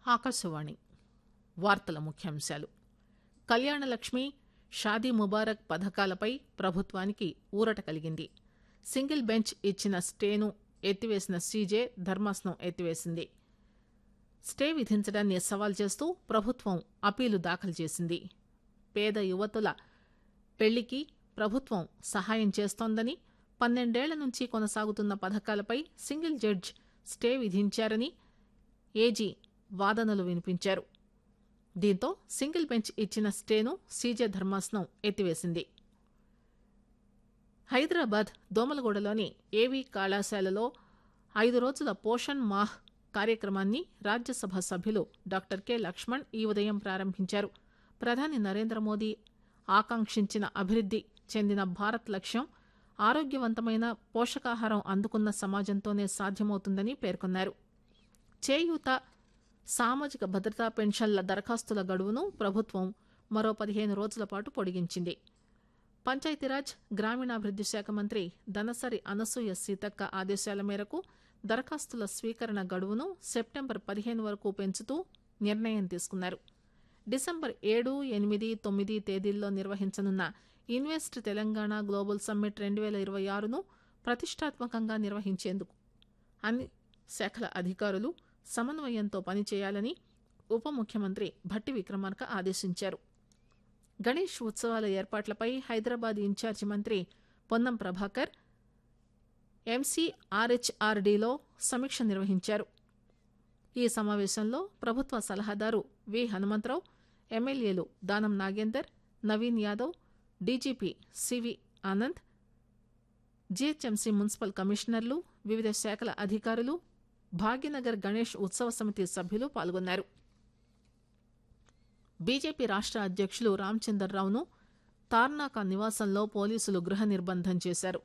ఆకాశవాణి వార్తల ముఖ్యాంశాలు కళ్యాణలక్ష్మి షాదీ ముబారక్ పథకాలపై ప్రభుత్వానికి ఊరట కలిగింది సింగిల్ బెంచ్ ఇచ్చిన స్టేను ఎత్తివేసిన సీజే ధర్మాసనం ఎత్తివేసింది స్టే విధించడాన్ని సవాల్ చేస్తూ ప్రభుత్వం అపీలు దాఖలు చేసింది పేద యువతుల పెళ్లికి ప్రభుత్వం సహాయం చేస్తోందని పన్నెండేళ్ల నుంచి కొనసాగుతున్న పథకాలపై సింగిల్ జడ్జ్ స్టే విధించారని ఏజీ వాదనలు వినిపించారు దీంతో సింగిల్ బెంచ్ ఇచ్చిన స్టేను సీజే ధర్మాసనం ఎత్తివేసింది హైదరాబాద్ దోమలగూడలోని ఏవీ కళాశాలలో ఐదు రోజుల పోషణ్ మాహ్ కార్యక్రమాన్ని రాజ్యసభ సభ్యులు డాక్టర్ కె లక్ష్మణ్ ఈ ఉదయం ప్రారంభించారు ప్రధాని నరేంద్ర మోదీ ఆకాంక్షించిన అభివృద్ది చెందిన భారత్ లక్ష్యం ఆరోగ్యవంతమైన పోషకాహారం అందుకున్న సమాజంతోనే సాధ్యమవుతుందని పేర్కొన్నారు చేయూత సామాజిక భద్రతా పెన్షన్ల దరఖాస్తుల గడువును ప్రభుత్వం మరో పదిహేను రోజుల పాటు పొడిగించింది పంచాయతీరాజ్ గ్రామీణాభివృద్ది శాఖ మంత్రి దనసరి అనసూయ సీతక్క ఆదేశాల మేరకు దరఖాస్తుల స్వీకరణ గడువును సెప్టెంబర్ పదిహేను వరకు పెంచుతూ నిర్ణయం తీసుకున్నారు డిసెంబర్ ఏడు ఎనిమిది తొమ్మిది తేదీల్లో నిర్వహించనున్న ఇన్వెస్ట్ తెలంగాణ గ్లోబల్ సమ్మిట్ రెండు వేల ఇరవై ఆరును ప్రతిష్టాత్మకంగా నిర్వహించేందుకు అన్ని శాఖల అధికారులు సమన్వయంతో పనిచేయాలని ఉప ముఖ్యమంత్రి భట్టి విక్రమార్క ఆదేశించారు గణేష్ ఉత్సవాల ఏర్పాట్లపై హైదరాబాద్ ఇన్ఛార్జి మంత్రి పొన్నం ప్రభాకర్ ఎంసీఆర్హెచ్ఆర్డీలో సమీక్ష నిర్వహించారు ఈ సమావేశంలో ప్రభుత్వ సలహాదారు వి హనుమంతరావు ఎమ్మెల్యేలు Danam Nagender Naveen Yadav DGP CV Anand GHMC municipal కమిషనర్లు వివిధ శాఖల అధికారులు భాగ్యనగర్ గణేష్ ఉత్సవ సమితి సభ్యులు పాల్గొన్నారు బీజేపీ రాష్ట్ర అధ్యక్షులు రామచందర్రావును తార్నాక నివాసంలో పోలీసులు గృహ నిర్బంధం చేశారు